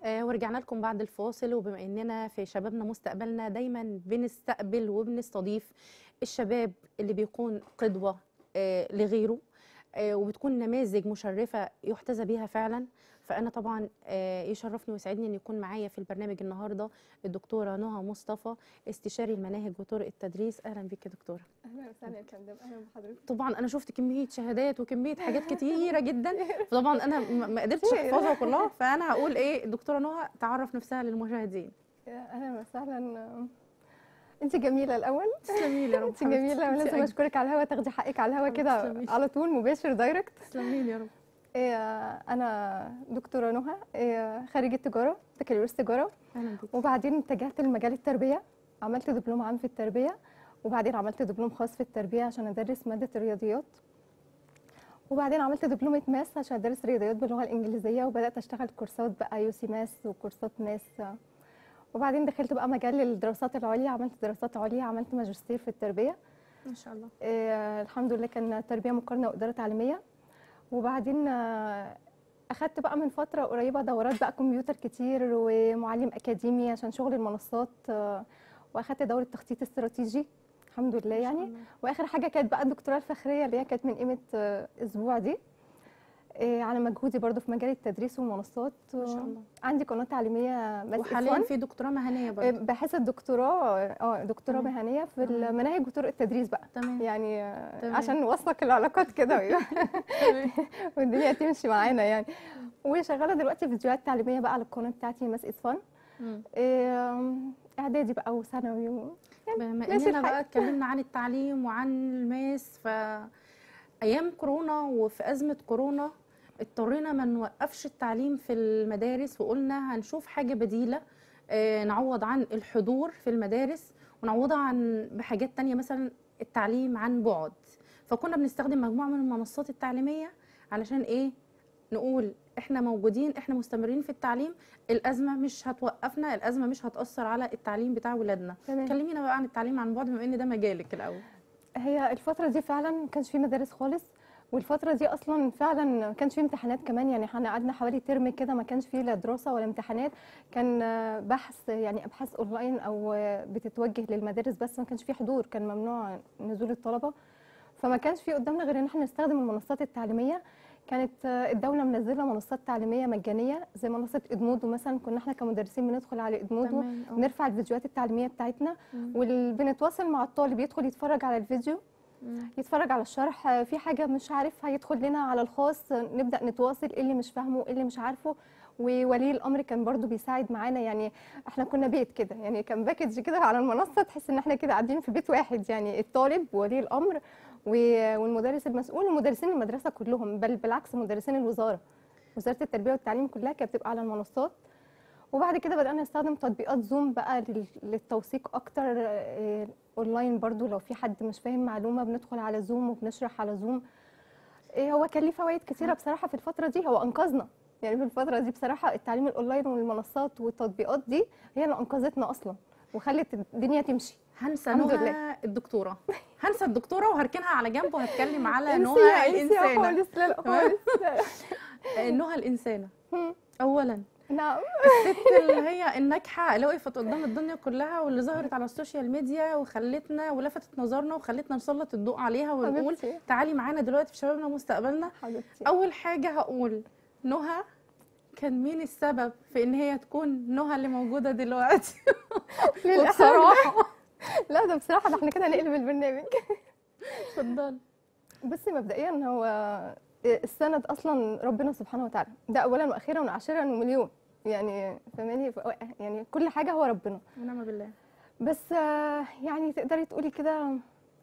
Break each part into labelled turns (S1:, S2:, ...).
S1: آه، ورجعنا لكم بعد الفاصل وبما اننا في شبابنا مستقبلنا دايما بنستقبل وبنستضيف الشباب اللي بيكون قدوة آه، لغيره آه، وبتكون نماذج مشرفة يحتذى بيها فعلا فأنا طبعا آه، يشرفني ويسعدني أن يكون معايا في البرنامج النهاردة الدكتورة نهى مصطفى استشاري المناهج وطرق التدريس أهلا بك يا دكتورة
S2: اهلا وسهلا يا فندم اهلا بحضرتك
S1: طبعا أنا شفت كمية شهادات وكمية حاجات كتيرة جدا فطبعا أنا ما ما قدرتش أحفظها كلها فأنا هقول إيه الدكتورة نهى تعرف نفسها للمشاهدين
S2: اهلا وسهلا انت جميله الاول
S1: تسلمي لي يا رب
S2: انت جميله
S1: حبيبتي.
S2: ولازم
S1: أنت
S2: اشكرك على الهوا تاخدي حقك على الهوا كده
S1: تسلمي.
S2: على طول مباشر دايركت
S1: تسلمي لي يا رب
S2: إيه، انا دكتوره نهى إيه، خريجه تجاره بكالوريوس تجاره
S1: اهلا بك
S2: وبعدين اتجهت لمجال التربيه عملت دبلوم عام في التربيه وبعدين عملت دبلوم خاص في التربيه عشان ادرس ماده الرياضيات وبعدين عملت دبلومه ماس عشان ادرس رياضيات باللغه الانجليزيه وبدات اشتغل كورسات بقى يو سي ماس وكورسات ماس وبعدين دخلت بقى مجال الدراسات العليا عملت دراسات عليا عملت ماجستير في التربيه
S1: ما شاء الله
S2: إيه الحمد لله كان تربيه مقارنه واداره تعليميه وبعدين آه، اخدت بقى من فتره قريبه دورات بقى كمبيوتر كتير ومعلم اكاديمي عشان شغل المنصات آه، واخدت دوره تخطيط استراتيجي الحمد لله
S1: ما شاء
S2: يعني
S1: الله.
S2: واخر حاجه كانت بقى الدكتوراه الفخريه اللي هي كانت من قيمه آه، اسبوع دي إيه على مجهودي برضو في مجال التدريس والمنصات
S1: ما شاء الله
S2: عندي قناه تعليميه ماس
S1: وحاليا
S2: إخوان.
S1: في دكتوراه مهنيه
S2: إيه،
S1: برضه
S2: بحث الدكتوراه اه دكتوراه
S1: تمام.
S2: مهنيه في
S1: تمام.
S2: المناهج وطرق التدريس بقى
S1: تمام
S2: يعني آه،
S1: تمام.
S2: عشان نوثق العلاقات كده ويبقى-
S1: تمام
S2: والدنيا تمشي معانا يعني وشغاله دلوقتي فيديوهات تعليميه بقى على القناه بتاعتي ماس از فن
S1: مم.
S2: اعدادي بقى وثانوي و...
S1: بما
S2: ماشي
S1: اننا
S2: الحال.
S1: بقى اتكلمنا عن التعليم وعن الماس ف ايام كورونا وفي ازمه كورونا اضطرينا ما نوقفش التعليم في المدارس وقلنا هنشوف حاجه بديله آه، نعوض عن الحضور في المدارس ونعوضها عن بحاجات تانية مثلا التعليم عن بعد فكنا بنستخدم مجموعه من المنصات التعليميه علشان ايه نقول احنا موجودين احنا مستمرين في التعليم الازمه مش هتوقفنا الازمه مش هتاثر على التعليم بتاع ولادنا
S2: تمام
S1: كلمينا بقى عن التعليم عن بعد بما ان ده مجالك الاول
S2: هي الفتره دي فعلا ما كانش في مدارس خالص والفترة دي أصلا فعلا ما كانش في امتحانات كمان يعني احنا قعدنا حوالي ترم كده ما كانش فيه لا دراسة ولا امتحانات كان آه، بحث يعني أبحاث أونلاين أو آه، بتتوجه للمدارس بس ما كانش فيه حضور كان ممنوع نزول الطلبة فما كانش في قدامنا غير ان احنا نستخدم المنصات التعليميه كانت آه، الدوله منزله منصات تعليميه مجانيه زي منصه ادمودو مثلا كنا احنا كمدرسين بندخل على ادمودو
S1: تمام آه.
S2: نرفع الفيديوهات التعليميه بتاعتنا
S1: مم.
S2: وبنتواصل مع الطالب يدخل يتفرج على الفيديو
S1: مم.
S2: يتفرج على الشرح آه، في حاجه مش عارفها يدخل لنا على الخاص آه، نبدا نتواصل ايه اللي مش فاهمه ايه اللي مش عارفه وولي الامر كان برضو بيساعد معانا يعني احنا كنا بيت كده يعني كان باكج كده على المنصه تحس ان احنا كده قاعدين في بيت واحد يعني الطالب وولي الامر و- والمدرس المسؤول ومدرسين المدرسه كلهم بل بالعكس مدرسين الوزاره وزاره التربيه والتعليم كلها كانت بتبقى على المنصات وبعد كده بدأنا نستخدم تطبيقات زوم بقى لل- للتوثيق أكتر آه، أونلاين برضو لو في حد مش فاهم معلومة بندخل على زوم وبنشرح على زوم آه، هو كان ليه فوائد كتيرة بصراحة في الفترة دي هو أنقذنا يعني في الفترة دي بصراحة التعليم الأونلاين والمنصات والتطبيقات دي هي اللي أنقذتنا أصلا وخلت الدنيا تمشي
S1: هنسى
S2: الحمد
S1: نهى
S2: لله.
S1: الدكتوره هنسى الدكتوره وهركنها على جنب وهتكلم على
S2: انسيها
S1: نهى
S2: انسيها
S1: الانسانه
S2: خالص لا لا
S1: تمام؟
S2: خالص
S1: آه، نهى الانسانه
S2: مم.
S1: اولا
S2: نعم
S1: الست اللي هي الناجحه اللي وقفت قدام الدنيا كلها واللي ظهرت على السوشيال ميديا وخلتنا ولفتت نظرنا وخلتنا نسلط الضوء عليها ونقول
S2: حبيبتي
S1: تعالي معانا دلوقتي في شبابنا مستقبلنا
S2: حبيبتي
S1: اول حاجه هقول نهى كان مين السبب في ان هي تكون نهى اللي موجوده دلوقتي
S2: للأسف.
S1: وبصراحه
S2: لا ده بصراحة ده احنا كده هنقلب البرنامج
S1: اتفضلي
S2: بصي مبدئيا هو السند اصلا ربنا سبحانه وتعالى ده اولا واخيرا وعاشرا ومليون يعني فاهماني ف- يعني كل حاجه هو ربنا
S1: ونعم بالله
S2: بس آه، يعني تقدري تقولي كده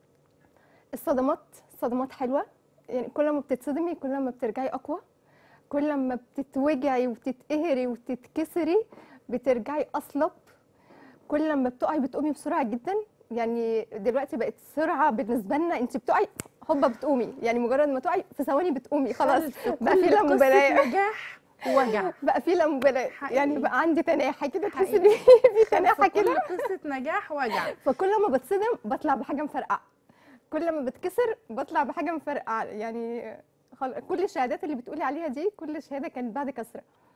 S2: الصدمات صدمات حلوه يعني كل ما بتتصدمي كل ما بترجعي اقوى كل ما بتتوجعي وتتقهري وتتكسري بترجعي اصلب كل ما بتقعي بتقومي بسرعه جدا يعني دلوقتي بقت سرعه بالنسبه لنا انت بتقعي هوبا بتقومي يعني مجرد ما تقعي في ثواني بتقومي خلاص بقى في
S1: كل
S2: لا
S1: قصة
S2: مبالاه
S1: نجاح ووجع
S2: بقى في لا مبالاه
S1: حقيقي.
S2: يعني بقى عندي تناحه كده تحسي ان
S1: حقيقي.
S2: في تناحه
S1: في
S2: كده
S1: كل قصه نجاح وجع
S2: فكل ما بتصدم بطلع بحاجه مفرقعه كل ما بتكسر بطلع بحاجه مفرقعه يعني خل... كل الشهادات اللي بتقولي عليها دي كل شهاده كانت بعد كسره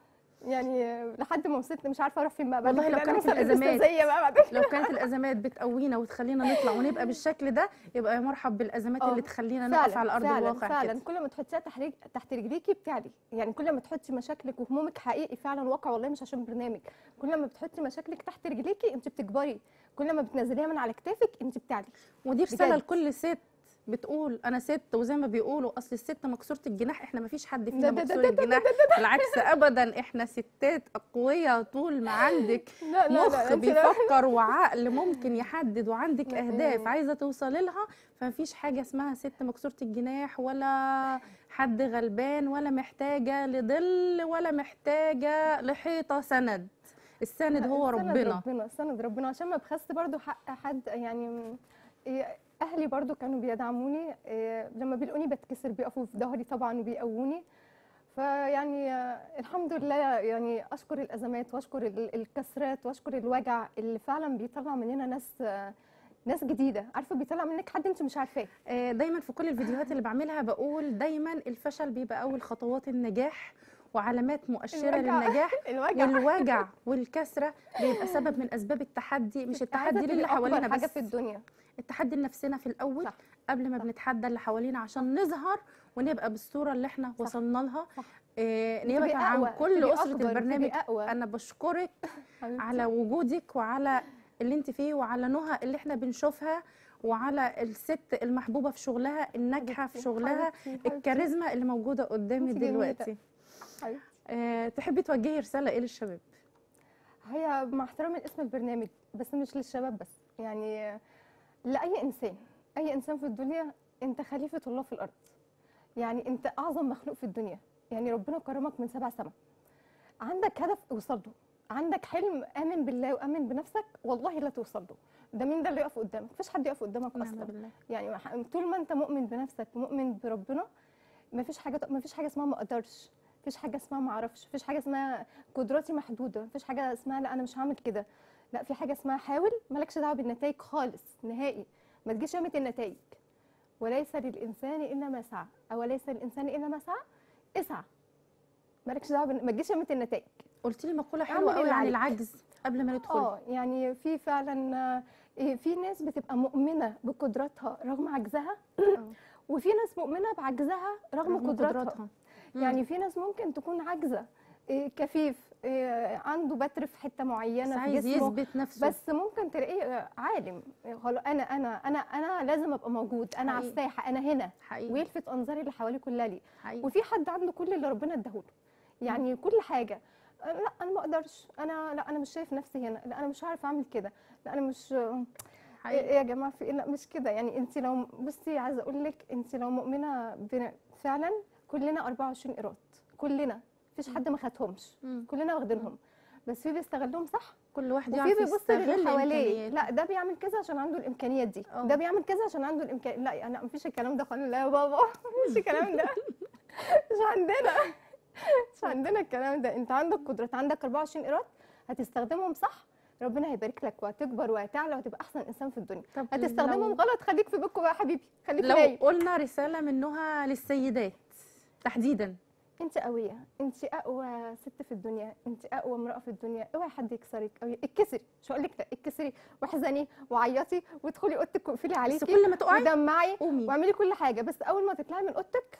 S2: يعني لحد ما وصلت مش عارفه اروح فين بقى بعد
S1: والله لو
S2: كده. أنا
S1: كانت
S2: مثلاً
S1: الأزمات
S2: الأستاذية بقى بعد كده.
S1: لو كانت الازمات بتقوينا وتخلينا نطلع ونبقى بالشكل ده يبقى يا مرحب بالازمات
S2: آه،
S1: اللي تخلينا نقف على ارض
S2: فعلا
S1: الواقع
S2: فعلا
S1: كده
S2: كل ما تحطيها تحت تحت رجليكي بتعلي يعني كل ما تحطي مشاكلك وهمومك حقيقي فعلا واقع والله مش عشان برنامج كل ما بتحطي مشاكلك تحت رجليكي انت بتكبري كل ما بتنزليها من على كتافك انت بتعلي
S1: ودي رساله
S2: بجد.
S1: لكل ست بتقول انا ست وزي ما بيقولوا اصل الست مكسوره الجناح احنا ما فيش حد فينا
S2: ده- ده-
S1: مكسور
S2: ده-
S1: الجناح بالعكس ابدا احنا ستات اقوياء طول ما عندك
S2: لا
S1: مخ
S2: انت لا-
S1: بيفكر وعقل ممكن يحدد وعندك
S2: لا،
S1: اهداف
S2: إيه.
S1: عايزه توصلي لها فمفيش حاجه اسمها ست مكسوره الجناح ولا حد غلبان ولا محتاجه لظل ولا محتاجه لحيطه سند السند هو
S2: سند
S1: ربنا
S2: ربنا سند ربنا عشان ما بخس برضو حق حد يعني م- إيه، اهلي برضو كانوا بيدعموني إيه، لما بيلاقوني بتكسر بيقفوا في ظهري طبعا وبيقووني فيعني آه، الحمد لله يعني اشكر الازمات واشكر ال- الكسرات واشكر الوجع اللي فعلا بيطلع مننا ناس آه، ناس جديده عارفه بيطلع منك حد انت مش عارفاه
S1: آه، دايما في كل الفيديوهات اللي بعملها بقول دايما الفشل بيبقى اول خطوات النجاح وعلامات مؤشره
S2: الوجع.
S1: للنجاح
S2: الوجع
S1: والوجع والكسره بيبقى سبب من اسباب التحدي مش
S2: أنت عايزة
S1: التحدي
S2: تبقي
S1: للي
S2: أكبر
S1: حوالينا
S2: حاجه
S1: بس
S2: في الدنيا
S1: التحدي لنفسنا في الاول
S2: صح.
S1: قبل ما
S2: صح.
S1: بنتحدى اللي حوالينا عشان نظهر ونبقى بالصوره اللي احنا وصلنا لها
S2: صح.
S1: آه،
S2: تبقي
S1: نيابه عن
S2: أقوى،
S1: كل
S2: تبقي
S1: اسره
S2: أكبر،
S1: البرنامج
S2: تبقي أقوى.
S1: انا بشكرك
S2: حبيبتي.
S1: على وجودك وعلى اللي انت فيه وعلى نهى اللي احنا بنشوفها وعلى الست المحبوبه في شغلها الناجحه في
S2: حبيبتي،
S1: شغلها
S2: حبيبتي، حبيبتي.
S1: الكاريزما اللي موجوده قدامي
S2: انت جميلة.
S1: دلوقتي
S2: حبيبتي.
S1: أه تحبي توجهي رساله ايه للشباب
S2: هي مع احترامي لاسم البرنامج بس مش للشباب بس يعني لأي إنسان أي إنسان في الدنيا أنت خليفة الله في الأرض يعني أنت أعظم مخلوق في الدنيا يعني ربنا كرمك من سبع سما عندك هدف اوصل له عندك حلم آمن بالله وآمن بنفسك والله لا توصل له ده مين ده اللي يقف قدامك مفيش حد يقف قدامك
S1: نعم
S2: أصلا
S1: بالله
S2: يعني مح- طول ما انت مؤمن بنفسك ومؤمن بربنا مفيش حاجه مفيش حاجه اسمها ما اقدرش مفيش حاجه اسمها ما اعرفش مفيش حاجه اسمها قدراتي محدوده مفيش حاجه اسمها لا انا مش هعمل كده لا في حاجه اسمها حاول مالكش دعوه بالنتائج خالص نهائي ما تجيش يومة النتائج وليس للانسان الا ما سعى او ليس للانسان الا ما سعى اسعى مالكش دعوه بال- ما تجيش يومة النتائج
S1: قلت لي مقوله
S2: اعمل
S1: حلوه
S2: اللي
S1: قوي عن
S2: عليك.
S1: العجز قبل ما ندخل
S2: اه يعني في فعلا آه، إيه، في ناس بتبقى مؤمنه بقدراتها رغم عجزها
S1: آه.
S2: وفي ناس مؤمنه بعجزها رغم,
S1: رغم
S2: قدراتها
S1: مم.
S2: يعني في ناس ممكن تكون عاجزه إيه، كفيف إيه، عنده بتر في حته
S1: بس
S2: معينه في
S1: عايز
S2: جسمه
S1: يثبت نفسه
S2: بس ممكن تلاقيه آه، عالم إيه، خلاص انا انا انا انا لازم ابقى موجود انا على
S1: حقيقي.
S2: الساحه انا هنا
S1: حقيقي
S2: ويلفت انظاري اللي حواليه كلها ليه
S1: حقيقي
S2: وفي حد عنده كل اللي ربنا اداهوله يعني كل حاجه أه، لا انا ما اقدرش انا لا انا مش شايف نفسي هنا لا انا مش عارف اعمل كده لا انا مش ايه
S1: حقيقي
S2: إيه يا جماعه في إيه؟ لا مش كده يعني انت لو بصي عايزه اقول لك انت لو مؤمنه بن- فعلا كلنا 24 قيراط كلنا مفيش حد ما خدهمش
S1: مم.
S2: كلنا واخدينهم بس في بيستغلهم صح
S1: كل واحد
S2: وفي
S1: يعرف
S2: بيبص
S1: يستغل
S2: للي حواليه
S1: إمكانياته.
S2: لا ده بيعمل كذا عشان عنده الامكانيات دي
S1: اه.
S2: ده بيعمل كذا عشان عنده الامكان لا انا مفيش الكلام ده خالص لا يا بابا مفيش الكلام ده مش عندنا مش عندنا الكلام ده انت عندك قدرات عندك 24 قيراط هتستخدمهم صح ربنا هيبارك لك وهتكبر وهتعلى وهتبقى احسن انسان في الدنيا
S1: طب
S2: هتستخدمهم
S1: لو-
S2: غلط خليك في بيتكم بقى يا حبيبي خليك
S1: لو
S2: نايم
S1: قلنا رساله من نهى للسيدات تحديدا
S2: انت قويه انت اقوى ست في الدنيا انت اقوى امراه في الدنيا اوعي حد يكسرك او اتكسري مش هقول لك لا اتكسري واحزني وعيطي وادخلي اوضتك واقفلي
S1: بس
S2: عليكي
S1: كل ما تقعي
S2: ودمعي
S1: قومي
S2: واعملي كل حاجه بس اول ما تطلعي من اوضتك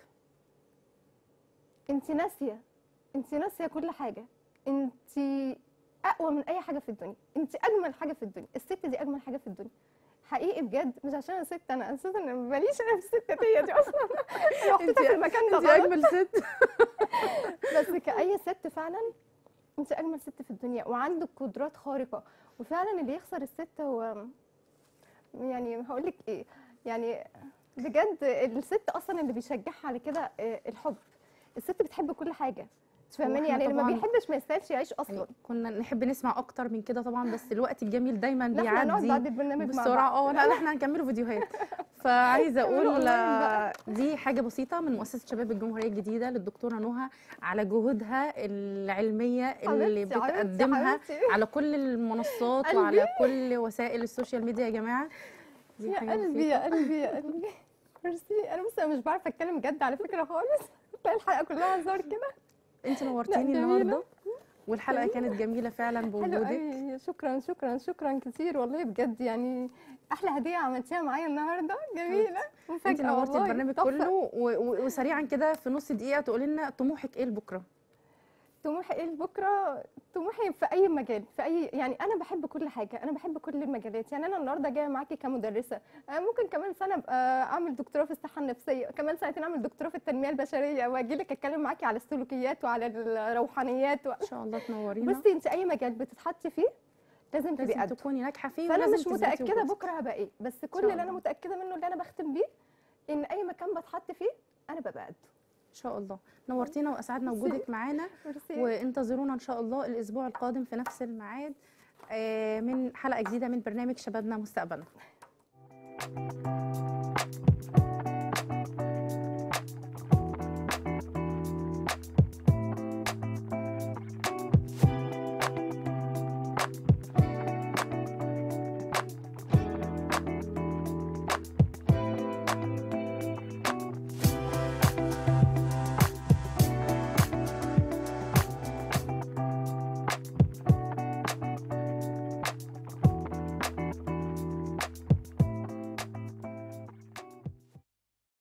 S2: انت ناسيه انت ناسيه كل حاجه انت اقوى من اي حاجه في الدنيا انت اجمل حاجه في الدنيا الست دي اجمل حاجه في الدنيا حقيقي بجد مش عشان انا ست انا اساسا ماليش انا في الستاتيه دي اصلا انا محطوطه في المكان ده
S1: انت
S2: غلط
S1: اجمل ست
S2: بس كأي ست فعلا انت اجمل ست في الدنيا وعندك قدرات خارقه وفعلا اللي يخسر الست هو يعني هقول لك ايه يعني بجد الست اصلا اللي بيشجعها على كده آه، الحب الست بتحب كل حاجه انت فاهماني
S1: واحنا
S2: يعني اللي ما
S1: طبعاً-
S2: بيحبش ما يستاهلش يعيش اصلا
S1: يعني كنا نحب نسمع اكتر من كده طبعا بس الوقت الجميل دايما
S2: لا احنا هنقعد بعد
S1: بيعدي
S2: البرنامج مع
S1: بسرعه
S2: بعض
S1: اه لا لا احنا هنكمل فيديوهات فعايزه
S2: نعمله
S1: اقول
S2: أونلاين بقى.
S1: آه، دي حاجه بسيطه من مؤسسه شباب الجمهوريه الجديده للدكتوره نهى على جهودها العلميه اللي
S2: حبيبتي، حبيبتي،
S1: بتقدمها
S2: حبيبتي.
S1: على كل المنصات
S2: قلبي.
S1: وعلى كل وسائل السوشيال ميديا يا جماعه دي
S2: يا
S1: حاجة
S2: قلبي
S1: بسيطة.
S2: يا قلبي يا قلبي ميرسي انا بس أنا مش بعرف اتكلم جد على فكره خالص تلاقي الحلقه كلها هزار كده
S1: انت نورتيني
S2: جميلة.
S1: النهارده والحلقه كانت جميله فعلا
S2: حلو
S1: بوجودك
S2: قوي شكرا شكرا شكرا كتير والله بجد يعني احلى هديه عملتيها معايا النهارده جميله
S1: انت
S2: مفاجاه
S1: نورتي
S2: والله
S1: البرنامج
S2: تحفة.
S1: كله و- و- وسريعا كده في نص دقيقه تقولي لنا طموحك ايه لبكره
S2: طموحي ايه لبكره طموحي في اي مجال في اي يعني انا بحب كل حاجه انا بحب كل المجالات يعني انا النهارده جايه معاكي كمدرسه آه، ممكن كمان سنه ابقى اعمل دكتوراه في الصحه النفسيه كمان سنتين اعمل دكتوراه في التنميه البشريه واجي لك اتكلم معاكي على السلوكيات وعلى الروحانيات و...
S1: ان شاء الله تنورينا
S2: بصي انت اي مجال بتتحطي فيه لازم تبقي
S1: لازم
S2: قده
S1: تكوني ناجحه فيه
S2: فانا
S1: ولازم
S2: مش
S1: تثبتي
S2: متاكده
S1: وجودك.
S2: بكره هبقى ايه بس كل
S1: شاء
S2: اللي انا
S1: الله.
S2: متاكده منه اللي انا بختم بيه ان اي مكان بتحط فيه انا ببقى قده
S1: ان شاء الله نورتينا واسعدنا
S2: ميرسي.
S1: وجودك معانا
S2: ميرسي
S1: وانتظرونا ان شاء الله الاسبوع القادم في نفس الميعاد آه، من حلقه جديده من برنامج شبابنا مستقبلنا